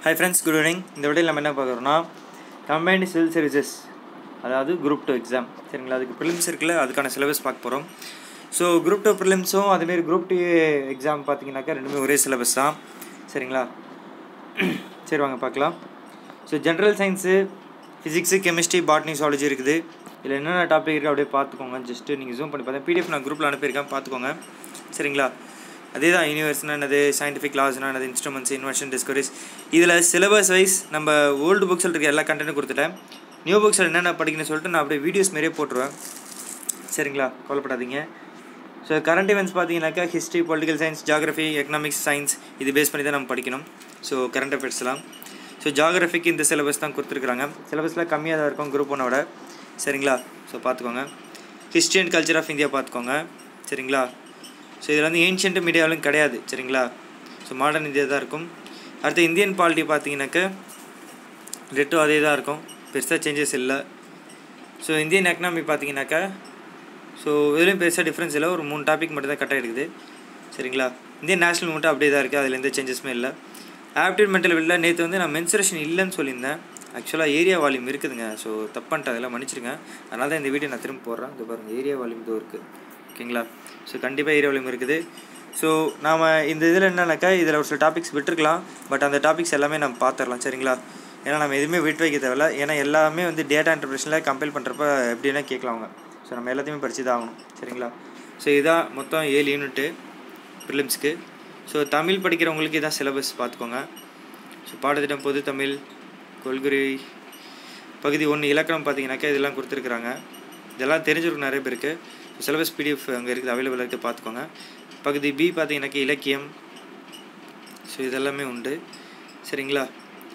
Hi friends good evening இந்த வீடியோவில் நம்ம என்ன பார்க்குறோம்னா கம்பைன்டு சிவில் சர்வீசஸ் அதாவது குரூப் டூ எக்ஸாம் சரிங்களா அதுக்கு ப்ரிலிம்ஸ் இருக்குல்ல அதுக்கான சிலபஸ் பார்க்க போகிறோம் ஸோ குரூப் டூ ப்ரிலிம்ஸும் அதேமாரி குரூப் டூ எக்ஸாம் பார்த்தீங்கன்னாக்கா ரெண்டுமே ஒரே சிலபஸ் தான் சரிங்களா சரி வாங்க பார்க்கலாம் so general science physics chemistry botany zoology இருக்குது இதில் என்னென்ன டாபிக் இருக்குது அப்படியே பார்த்துக்கோங்க ஜஸ்ட்டு நீங்கள் ஜூம் பண்ணி பார்த்தா பிடிஎஃப் நான் குரூப்பில் அனுப்பியிருக்கேன் பார்த்துக்கோங்க சரிங்களா அதே தான் யூனிவர்ஸ்னா என்னது சயின்டிஃபிக் லாஸ்னா என்னது இன்ஸ்ட்ருமெண்ட்ஸ் இன்வென்ஷன் டிஸ்கவரிஸ் இதில் சிலபஸ் வைஸ் நம்ம ஓல்டு புக்ஸில் இருக்க எல்லா கண்டென்ட்டும் கொடுத்துட்டேன் நியூ புக்ஸில் என்னென்ன படிக்கணும்னு சொல்லிட்டு நான் அப்படியே வீடியோஸ் மாரியே போட்டுருவேன் சரிங்களா கவலைப்படாதீங்க ஸோ கரண்ட் இவெண்ட்ஸ் பார்த்தீங்கன்னாக்கா history political science geography economics science இது பேஸ் பண்ணி தான் நம்ம படிக்கணும் ஸோ கரண்ட் அஃபேர்ஸ்லாம் ஸோ ஜாகிரஃபிக்கு இந்த சிலபஸ் தான் கொடுத்துருக்குறாங்க சிலபஸில் கம்மியாக தான் இருக்கும் குரூப் ஒன்னோட சரிங்களா ஸோ பார்த்துக்கோங்க history and culture of India பார்த்துக்கோங்க சரிங்களா ஸோ இதில் வந்து ஏன்ஷியன்ட் மீடியாவிலும் கிடையாது சரிங்களா ஸோ மாடர்ன் இந்தியா தான் இருக்கும் அடுத்து இந்தியன் பாலிட்டி பார்த்தீங்கன்னாக்க ரெட்டும் அதே தான் இருக்கும் பெருசாக சேஞ்சஸ் இல்லை ஸோ இந்தியன் எக்கனாமி பார்த்தீங்கன்னாக்கா ஸோ இதுலேயும் பெருசாக டிஃப்ரென்ஸ் இல்லை ஒரு மூணு டாபிக் மட்டும் தான் கரெக்டாக இருக்குது சரிங்களா இந்தியன் நேஷனல் மூமெண்ட் அப்படியே தான் இருக்குது அதில் எந்த சேஞ்சஸுமே இல்லை ஆப்டிட் மென்டல் வெளில நேற்று வந்து நான் மென்சுரேஷன் இல்லைன்னு சொல்லியிருந்தேன் ஆக்சுவலாக ஏரியா வால்யூம் இருக்குதுங்க ஸோ தப்புன்ட்டு அதெல்லாம் மன்னிச்சிருங்க அதனால தான் இந்த வீடியோ நான் திரும்ப போடுறேன் இது பாருங்கள் ஏரியா வால்யூம் இதோ இருக்குது ஓகேங்களா ஸோ கண்டிப்பாக ஏரியா வால்யூம் இருக்குது ஸோ நாம் இந்த இதில் என்னன்னாக்கா இதில் ஒரு சில டாபிக்ஸ் விட்டுருக்கலாம் பட் அந்த டாபிக்ஸ் எல்லாமே நம்ம பார்த்துடலாம் சரிங்களா ஏன்னா நம்ம எதுவுமே விட்டு வைக்க தேவையில்ல ஏன்னா எல்லாமே வந்து டேட்டா இன்டர்பிரேஷனில் கம்பேர் பண்ணுறப்ப எப்படின்னா கேட்கலாம் அவங்க ஸோ நம்ம எல்லாத்தையுமே படித்து தான் ஆகணும் சரிங்களா ஸோ இதான் மொத்தம் ஏழு யூனிட்டு ப்ரிலிம்ஸ்க்கு ஸோ தமிழ் படிக்கிறவங்களுக்கு இதான் சிலபஸ் பார்த்துக்கோங்க ஸோ பாடத்திட்டம் பொது தமிழ் கொள்குறி பகுதி ஒன்று இலக்கணம் பார்த்தீங்கன்னாக்கா இதெல்லாம் கொடுத்துருக்குறாங்க இதெல்லாம் தெரிஞ்சிருக்கும் நிறைய பேருக்கு சிலபஸ் பிடிஎஃப் அங்கே இருக்குது அவைலபிள் இருக்குது பார்த்துக்கோங்க பகுதி பி பார்த்தீங்கன்னாக்கா இலக்கியம் ஸோ இதெல்லாமே உண்டு சரிங்களா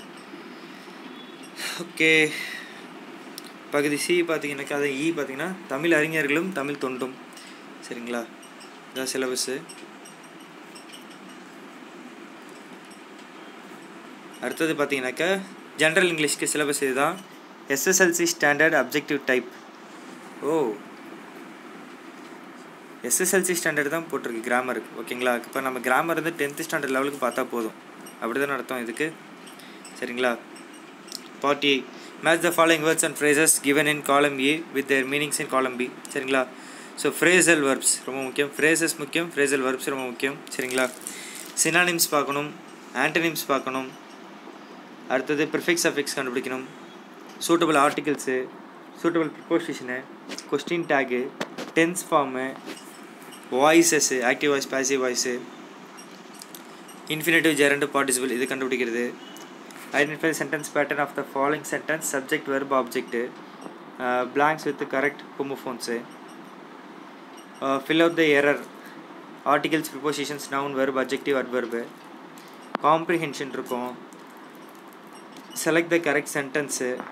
ஓகே பகுதி சி பார்த்தீங்கன்னாக்கா அது இ பார்த்தீங்கன்னா தமிழ் அறிஞர்களும் தமிழ் தொண்டும் சரிங்களா இதான் சிலபஸ்ஸு அடுத்தது பார்த்தீங்கன்னாக்கா ஜென்ரல் இங்கிலீஷ்க்கு சிலபஸ் இதுதான் SSLC standard objective type oh SSLC standard தான் போட்டிருக்கு கிராமருக்கு ஓகேங்களா இப்போ நம்ம கிராமர் வந்து டென்த்து ஸ்டாண்டர்ட் லெவலுக்கு பார்த்தா போதும் அப்படி தான் அர்த்தம் இதுக்கு சரிங்களா part A match the following words and phrases given in column A with their meanings இன் காலம் பி சரிங்களா ஸோ ஃப்ரேசல் வர்ப்ஸ் ரொம்ப முக்கியம் ஃப்ரேசஸ் முக்கியம் ஃப்ரேசல் வர்ப்ஸ் ரொம்ப முக்கியம் சரிங்களா சினானிம்ஸ் பார்க்கணும் ஆன்டனிம்ஸ் பார்க்கணும் அடுத்தது ப்ரிஃபிக்ஸ் அஃபிக்ஸ் கண்டுபிடிக்கணும் suitable articles suitable preposition question tag tense form voices active voice passive voice infinitive gerund participle இது கண்டுபிடிக்கிறது identify sentence pattern of the following sentence subject verb object blanks with correct homophones fill out the error articles prepositions noun verb adjective adverb comprehension இருக்கும் select the correct sentence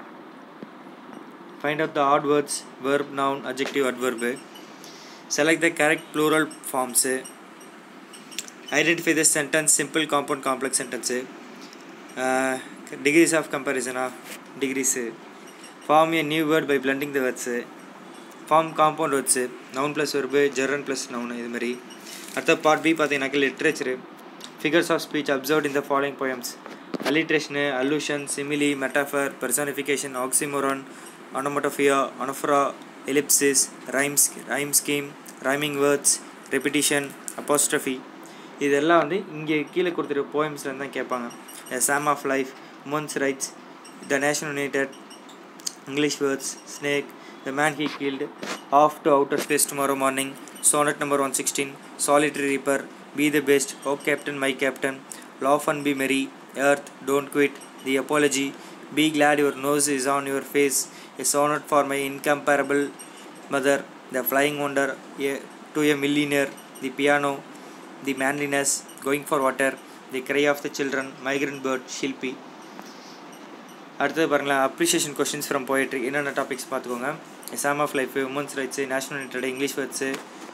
find out the odd words verb noun adjective adverb select the correct plural forms identify the sentence simple compound complex sentence uh, degrees of comparison of degrees form a new word by blending the words form compound words noun plus verb gerund plus noun இது மாதிரி அடுத்த part B பார்த்தீங்கன்னாக்க literature figures of speech observed in the following poems alliteration, allusion, simile, metaphor, personification, oxymoron, onomatopoeia, anaphora, ellipsis, rhymes, rhyme scheme, rhyming words, repetition, apostrophe இதெல்லாம் வந்து இங்கே கீழே கொடுத்துருக்க போயம்ஸ்லேருந்து தான் கேட்பாங்க psalm of life women's rights the nation united English words snake the man he killed off to outer space tomorrow morning sonnet number one sixteen solitary reaper be the best O captain my captain laugh and be merry Earth, don't quit, the apology, be glad your nose is on your face, a sonnet for my incomparable mother, the flying wonder, a, to a millionaire, the piano, the manliness, going for water, the cry of the children, migrant bird, Shilpi அடுத்தது பாருங்களேன் appreciation questions from poetry என்னென்ன topics பார்த்துக்கோங்க psalm of life women's rights national united English words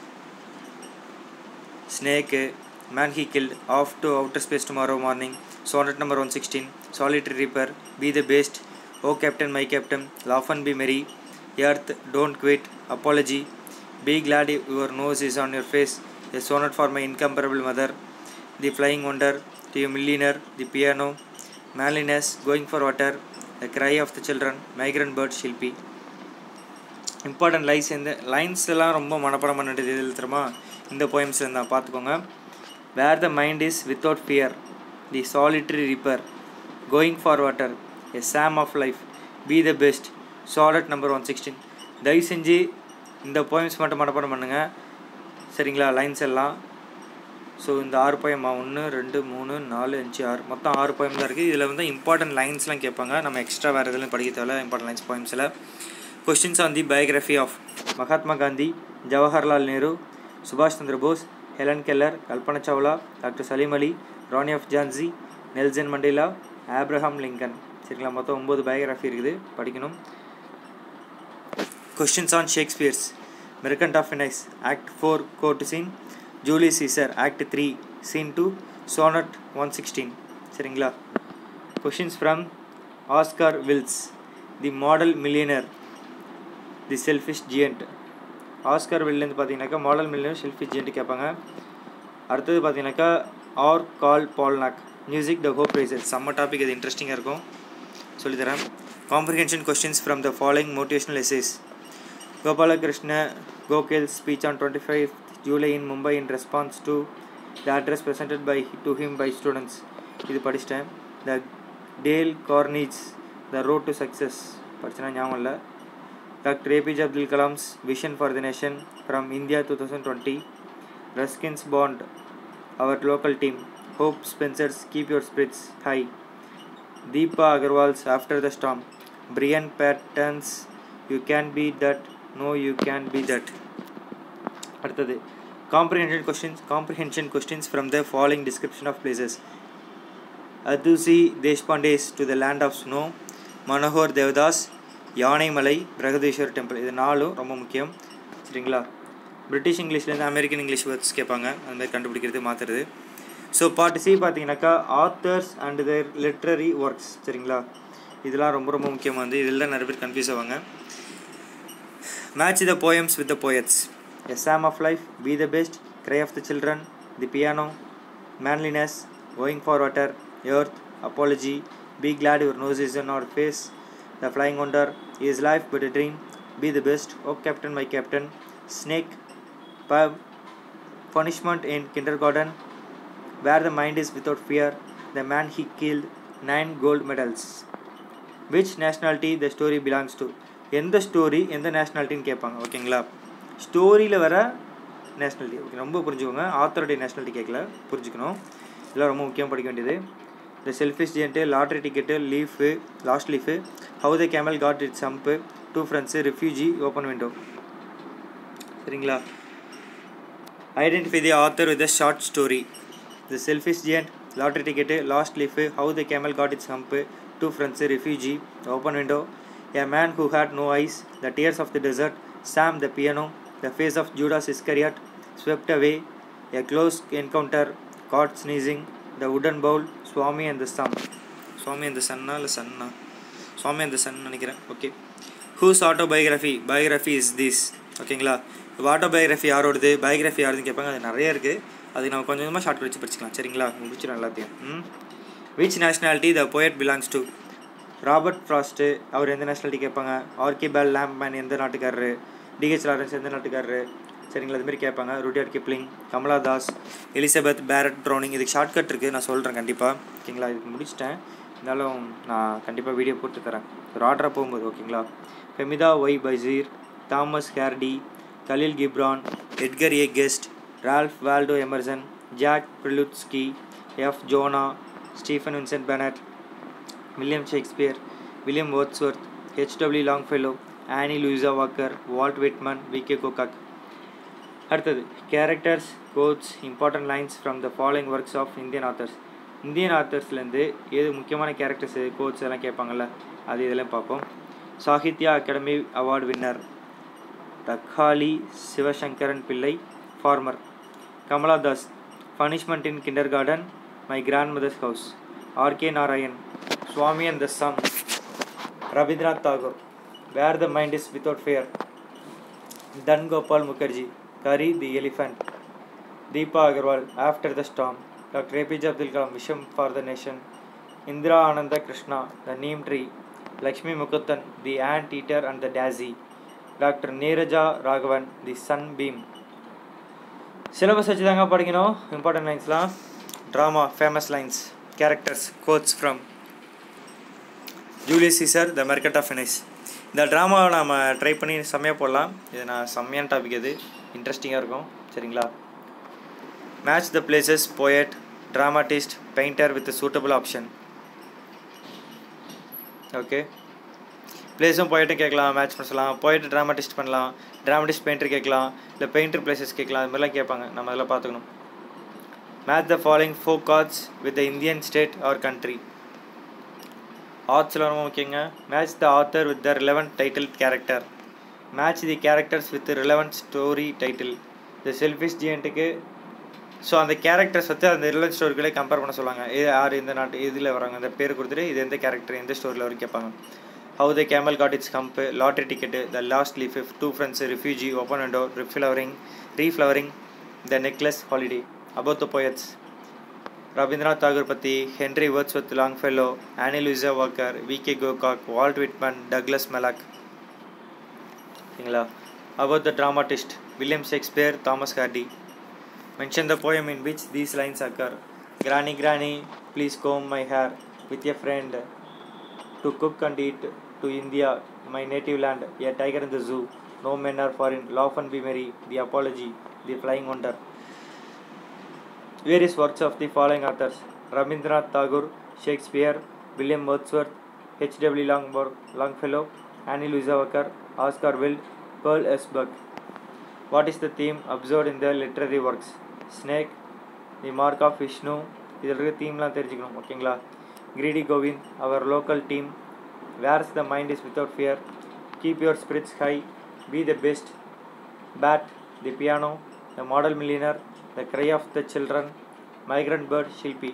snake man he killed off to outer space tomorrow morning sonnet number 116 solitary reaper be the best oh captain my captain laugh and be merry earth don't quit apology be glad your nose is on your face a sonnet for my incomparable mother the flying wonder to a millionaire the piano manliness going for water the cry of the children migrant bird Shilpi important lines எந்த lines எல்லாம் ரொம்ப மனப்படம் பண்ணிட்டு இதில் தெரியுமா இந்த போயம்ஸில் தான் பார்த்துக்கோங்க where the mind is without fear the solitary reaper going for water a psalm of life be the best sonnet number one sixteen தயவு செஞ்சு இந்த போயம்ஸ் மட்டும் மனப்பாடம் பண்ணுங்கள் சரிங்களா லைன்ஸ் எல்லாம் ஸோ இந்த ஆறு போயமா ஒன்று ரெண்டு மூணு நாலு அஞ்சு ஆறு மொத்தம் ஆறு போயம் தான் இருக்குது இதில் வந்து இம்பார்ட்டன்ட் லைன்ஸ்லாம் கேட்பாங்க நம்ம எக்ஸ்ட்ரா வேறு எதுலையும் படிக்க தேவையில்ல இம்பார்ட்டன்ட் லைன்ஸ் போயம்ஸில் questions on the biography of Mahatma Gandhi Jawaharlal Nehru சுபாஷ் Chandra Bose Helen Keller Kalpana Chawla doctor Salim Ali Rani of Jhansi Nelson Mandela Abraham Lincoln சரிங்களா மொத்தம் ஒம்பது பயோகிராஃபி இருக்குது படிக்கணும் questions on Shakespeare's merchant of Venice act four court scene Julius Caesar act three scene two sonnet one sixteen சரிங்களா questions from Oscar Wilde's the model millionaire the selfish giant Oscar வில்லேருந்து பார்த்தீங்கன்னாக்கா model millionaire selfish giant கேட்பாங்க அடுத்தது பார்த்தீங்கன்னாக்கா R கால் பால்நாக் music the hope raiser செம்ம topic இது இன்ட்ரெஸ்டிங்காக இருக்கும் சொல்லித்தரேன் comprehension questions from the following motivational essays Gopalakrishna Gokhale speech on twenty five July in Mumbai in response to the address presented by to him by students இது படிச்சிட்டேன் the Dale Carnegie the road to success படிச்சேன்னா ஞாபகம் இல்லை doctor APJ Abdul Kalam's vision for the nation from India two thousand twenty Ruskin's Bond our local team hope Spencer's keep your spirits high Deepa Agarwal's after the storm Brian Patten's you can be that no you can be that அடுத்தது comprehension questions comprehension questions from the following description of places அதுசி Deshpande's to the land of snow Manohar Devadas Yanaimalai Brihadeeswar temple இது நாலும் ரொம்ப முக்கியம் சரிங்களா British இங்கிலீஷ்லேருந்து American English words கேட்பாங்க அந்த மாதிரி கண்டுபிடிக்கிறது மாற்றுறது ஸோ பார்ட் சி பார்த்தீங்கன்னாக்கா authors and their literary works சரிங்களா இதெல்லாம் ரொம்ப ரொம்ப முக்கியமானது இதில் தான் நிறைய பேர் கன்ஃபியூஸ் ஆவாங்க match the poems with the poets a psalm of life be the best cry of the children the piano manliness going for water earth apology be glad your nose is in our face the flying wonder is life but a dream be the best O captain my captain snake பப் punishment in kindergarten where the mind is without fear the man he killed nine gold medals which nationality the story belongs to எந்த story எந்த நேஷ்னாலிட்டின்னு கேட்பாங்க ஓகேங்களா ஸ்டோரியில் வர nationality okay ரொம்ப புரிஞ்சுக்கோங்க ஆத்தருடைய நேஷ்னாலிட்டி கேட்கல புரிஞ்சுக்கணும் இதெல்லாம் ரொம்ப முக்கியம் படிக்க வேண்டியது the selfish giant lottery ticket leaf last leaf how the camel got it hump two friends refugee open window சரிங்களா identify the author with a short story the selfish giant lottery ticket last leaf how the camel got its hump two friends refugee open window a man who had no eyes the tears of the desert சாம் the piano the face of Judas Iscariot swept away a close encounter got sneezing the wooden bowl Swami and the sum Swami அந்த சன்னா இல்லை சன்னா சுவாமி அந்த sun நினைக்கிறேன் okay whose autobiography biography is this ஓகேங்களா இப்போ autobiography யாரோடது biography யாருதுன்னு கேட்பாங்க அது நிறைய இருக்குது அது நம்ம கொஞ்சம் கொஞ்சமாக ஷார்ட் வச்சு படிச்சுக்கலாம் சரிங்களா முடிச்சிடும் எல்லாத்தையும் hmm which nationality the poet belongs to Robert Frost அவர் எந்த நேஷ்னாலிட்டி கேட்பாங்க ஆர்கே பேல் லேம்ப்மேன் எந்த நாட்டுக்காரரு டிஹெச் லாரன்ஸ் எந்த நாட்டுக்காரரு சரிங்களா அதுமாரி கேட்பாங்க Rudyard Kipling Kamala Das Elizabeth Barrett Browning இதுக்கு ஷார்ட்கட் இருக்குது நான் சொல்கிறேன் கண்டிப்பாக ஓகேங்களா இதுக்கு முடிச்சிட்டேன் இருந்தாலும் நான் கண்டிப்பாக வீடியோ போட்டு தரேன் ஒரு ஆர்டராக போகும்போது ஓகேங்களா Fahmida Y Basheer Thomas Hardy Khalil Gibran Edgar A Guest Ralph Waldo Emerson Jack Prelutsky F Joanna Stephen Vincent Benet William Shakespeare William Wordsworth HW Longfellow Annie Louisa Walker Walt Whitman V K Gokak அடுத்தது characters quotes important lines from the following works of Indian authors Indian ஆத்தர்ஸ்லேருந்து எது முக்கியமான characters quotes எல்லாம் கேட்பாங்கல்ல அது இதெல்லாம் பார்ப்போம் Sahitya academy award winner Thakazhi Sivasankaran Pillai farmer Kamaladas punishment in kindergarten my grandmother's house RK Narayan Swami and the sum Rabindranath Tagore where the mind is without fear Dhan Gopal Mukherjee Kari the elephant Deepa Agarwal after the storm doctor APJ Abdul Kalam vision for the nation Indira Ananda Krishna, The Neem Tree, Lakshmi Mukuttan, The Ant Eater and the Daisy, Dr. Neeraja Raghavan, The Sunbeam. Syllabus வச்சு தாங்க படிக்கணும் important லைன்ஸ்லாம் drama famous lines characters quotes from Julius Caesar the merchant of Venice இந்த ட்ராமாவை நாம் try பண்ணி செம்மையாக போடலாம் இது நான் செம்மையான டாபிக் இது இன்ட்ரெஸ்டிங்காக இருக்கும் சரிங்களா match the places poet dramatist painter with suitable option okay பிளேஸும் போயிட்டும் கேட்கலாம் மேட்ச் பண்ணலாம் போயிட்டு ட்ராமாட்டிஸ்ட் பண்ணலாம் ட்ராமாட்டிஸ்ட் பெயிண்டர் கேட்கலாம் இல்லை பெயிண்டர் பிளேசஸ் கேட்கலாம் அது மாதிரிலாம் கேட்பாங்க நம்ம அதெல்லாம் பார்த்துக்கணும் match the following folk arts with the Indian state or country ஆர்ட்ஸில் ரொம்ப முக்கியங்க match the author with the relevant title character match the characters with relevant story title இந்த செல்ஃபிஷ் ஜியண்ட்டுக்கு ஸோ அந்த கேரக்டர்ஸ் வந்து அந்த ரிலவெண்ட் ஸ்டோரிகளே கம்பேர் பண்ண சொல்லுவாங்க இது யார் இந்த நாட்டு இதில் வராங்க அந்த பேர் கொடுத்துட்டு இது எந்த கேரக்டர் எந்த ஸ்டோரியில் வரும் கேட்பாங்க how the camel got its hump lottery ticket the last leaf if two friends refugee open window reflowering reflowering the necklace holiday about the poets Rabindranath Tagore பற்றி Henry Wordsworth Longfellow Annie Louisa Walker V K Gokak Walt Whitman Douglas Malloch சரிங்களா about the dramatist William Shakespeare Thomas Hardy mention the poem in which these lines occur granny granny please comb my hair with a friend to cook and eat to India, my native land, a tiger in the zoo, no men are foreign, laugh and be merry, the apology, the flying wonder. Various works of the following authors Rabindranath Tagore, Shakespeare, William Wordsworth, H.W. Longbo- Longfellow, Annie Louisa Walker, Oscar Wilde, Pearl S. Buck. What is the theme observed in the literary works? Snake, the mark of Vishnu, இதில் இருக்க தீம்லாம் தெரிஞ்சுக்கணும் ஓகேங்களா கிரீடி கோவிந்த் our local team where's the mind is without fear keep your spirits high be the best பேட் the piano the model millionaire the cry of the children migrant bird Shilpi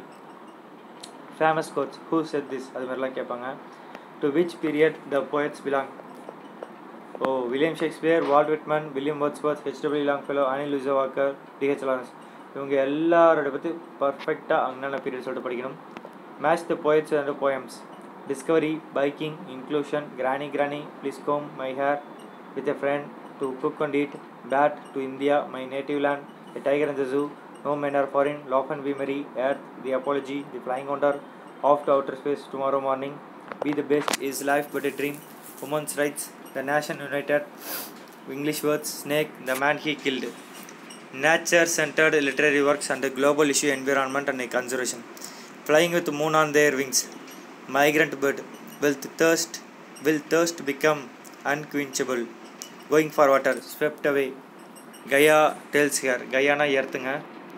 famous quotes who said this அது மாதிரிலாம் கேட்பாங்க to which period the poets belong oh William Shakespeare Walt Whitman William Wordsworth HW Longfellow Annie Louisa Walker DH Lawrence இவங்க எல்லாரோட பற்றி பர்ஃபெக்டாக அங்கன period சொல்லிட்டு படிக்கணும் match the poets and poems discovery biking inclusion granny granny please comb my hair with a friend to cook and eat பேட் to India my native land a tiger in the zoo no men are foreign laugh and be merry earth the apology the flying wonder off to outer space tomorrow morning be the best is life but a dream women's rights the nation united english words snake the man he killed nature centered literary works and global issue environment and conservation flying with moon on their wings migrant bird will thirst will thirst become unquenchable going for water swept away கயா tells here கயானா எர்த்துங்க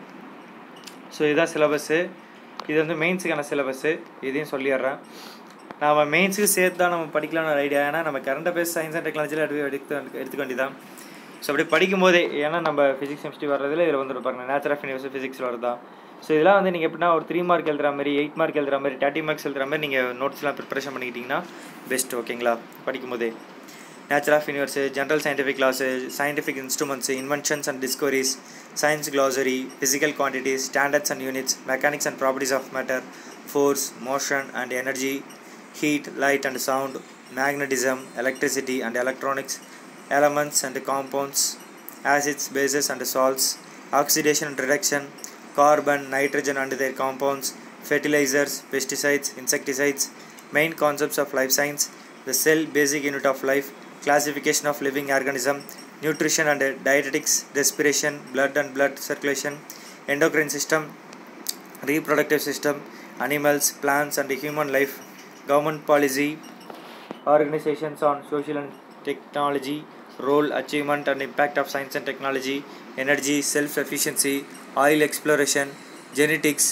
so இதுதான் syllabus இது வந்து மெயின்ஸுக்கான syllabus இதையும் சொல்லிடுறேன் நம்ம மெயின்ஸுக்கு சேர்த்து தான் நம்ம படிக்கலாம்னு ஒரு ஐடியா ஏன்னா நம்ம கரண்ட் அஃபேர்ஸ் சயின்ஸ் அண்ட் டெக்னாலஜியில் எடுத்து எடுத்து எடுத்துக்க வேண்டியதான் ஸோ அப்படி படிக்கும்போதே ஏன்னா நம்ம ஃபிசிக்ஸ் கெமிஸ்ட்ரி வர்றதுல இதில் வந்துட்டு பாருங்க நேச்சர் ஆஃப் யூனிவர்ஸ் ஃபிசிக்ஸ் வருதா ஸோ இதெல்லாம் வந்து நீங்கள் எப்படின்னா ஒரு த்ரீ மார்க் எழுதுற மாதிரி எயிட் மார்க் எழுதுற மாதிரி தேர்ட்டி மார்க்ஸ் எழுதுற மாதிரி நீங்கள் நோட்ஸ்லாம் ப்ரிப்பரேஷன் பண்ணிக்கிட்டிங்கன்னா பெஸ்ட் ஓகேங்களா படிக்கும்போதே nature of universe general scientific laws scientific instruments inventions and discoveries science glossary physical quantities standards and units mechanics and properties of matter force motion and energy heat light and sound magnetism electricity and electronics elements and compounds acids bases and salts oxidation and reduction carbon nitrogen and their compounds fertilizers pesticides insecticides main concepts of life science the cell basic unit of life classification of living organism nutrition and dietetics respiration blood and blood circulation endocrine system reproductive system animals plants and human life government policy organizations on social and technology role achievement and impact of science and technology energy self sufficiency oil exploration genetics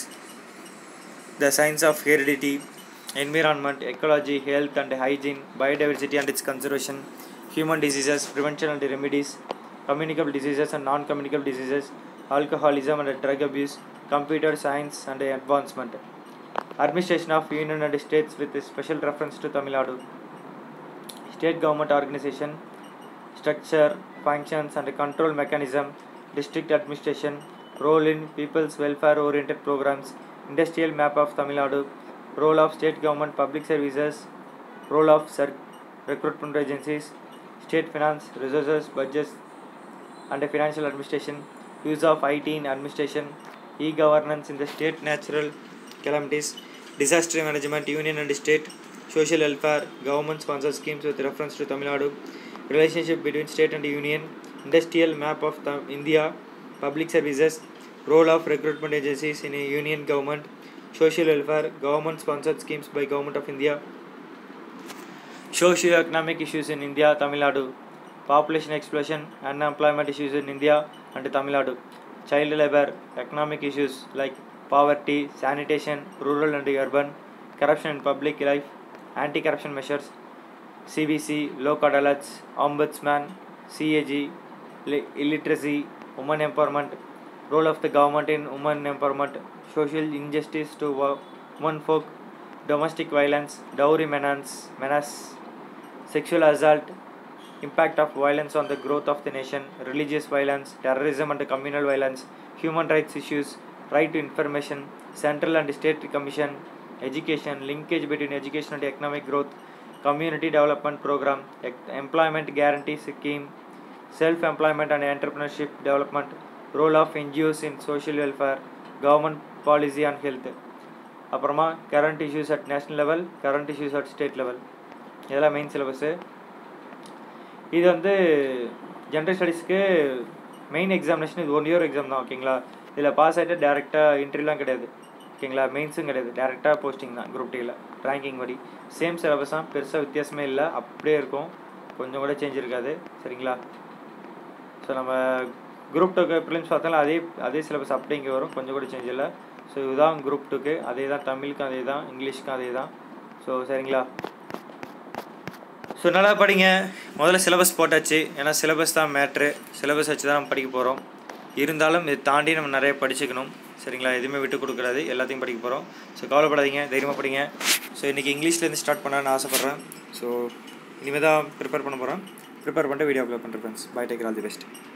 the science of heredity environment ecology health and hygiene biodiversity and its conservation human diseases prevention and remedies communicable diseases and non-communicable diseases alcoholism and drug abuse computer science and advancement administration of union and states with a special reference to tamil nadu state government organization structure functions and control mechanism district administration role in people's welfare oriented programs industrial map of tamil nadu role of state government public services role of sir recruitment agencies state finance resources budgets and financial administration use of IT in administration e governance in the state natural calamities disaster management union and state social welfare government sponsored schemes with reference to tamil nadu relationship between state and union industrial map of Tam- india public services role of recruitment agencies in a union government social welfare government sponsored schemes by government of india socio-economic issues in india tamil nadu population explosion unemployment issues in india and tamil nadu child labor economic issues like poverty sanitation rural and urban corruption in public life anti-corruption measures cbc local adults ombudsman cag li- illiteracy women empowerment role of the government in women empowerment social injustice to wo- women folk domestic violence dowry menace menace sexual assault impact of violence on the growth of the nation religious violence terrorism and communal violence human rights issues right to information central and state commission education linkage between education and economic growth community development program ec- employment guarantee scheme self employment and entrepreneurship development role of ngos in social welfare government policy on health அப்புறமா current issues at national level current issues at state level இதெல்லாம் main syllabus இது வந்து general ஸ்டடீஸ்க்கு main examination இது one year exam தான் ஓகேங்களா இதில் pass ஆகிட்டு டேரெக்டாக இன்டர்வியூலாம் கிடையாது ஓகேங்களா மெயின்ஸும் கிடையாது டேரெக்டாக போஸ்டிங் தான் குரூப் டியில் ரேங்கிங் படி சேம் சிலபஸ் தான் பெருசாக வித்தியாசமே இல்லை அப்படியே இருக்கும் கொஞ்சம் கூட சேஞ்ச் இருக்காது சரிங்களா ஸோ நம்ம குரூப் டூக்கு ப்ரிலிம்ஸ் பார்த்தாலும் அதே அதே சிலபஸ் அப்படியே இங்கே வரும் கொஞ்சம் கூட சேஞ்ச் இல்லை ஸோ இதுதான் குரூப் டூக்கு அதே தான் தமிழுக்கும் அதே தான் இங்கிலீஷ்க்கும் அதே தான் ஸோ சரிங்களா ஸோ நல்லா படிங்க முதல்ல சிலபஸ் போட்டாச்சு ஏன்னா சிலபஸ் தான் மேட்ரு சிலபஸ் வச்சு தான் நம்ம படிக்க போகிறோம் இருந்தாலும் இதை தாண்டி நம்ம நிறைய படிச்சுக்கணும் சரிங்களா எதுவுமே விட்டு கொடுக்குறாது எல்லாத்தையும் படிக்க போகிறோம் ஸோ கவலைப்படாதீங்க தைரியமாக படிங்க ஸோ இன்றைக்கி இங்கிலீஷ்லேருந்து ஸ்டார்ட் பண்ணலான்னு ஆசைப்பட்றேன் ஸோ இனிமேல் தான் ப்ரிப்பேர் பண்ண போகிறேன் ப்ரிப்பேர் பண்ணிட்டு வீடியோ அப்லோட் பண்ணுறேன் friends bye take all the best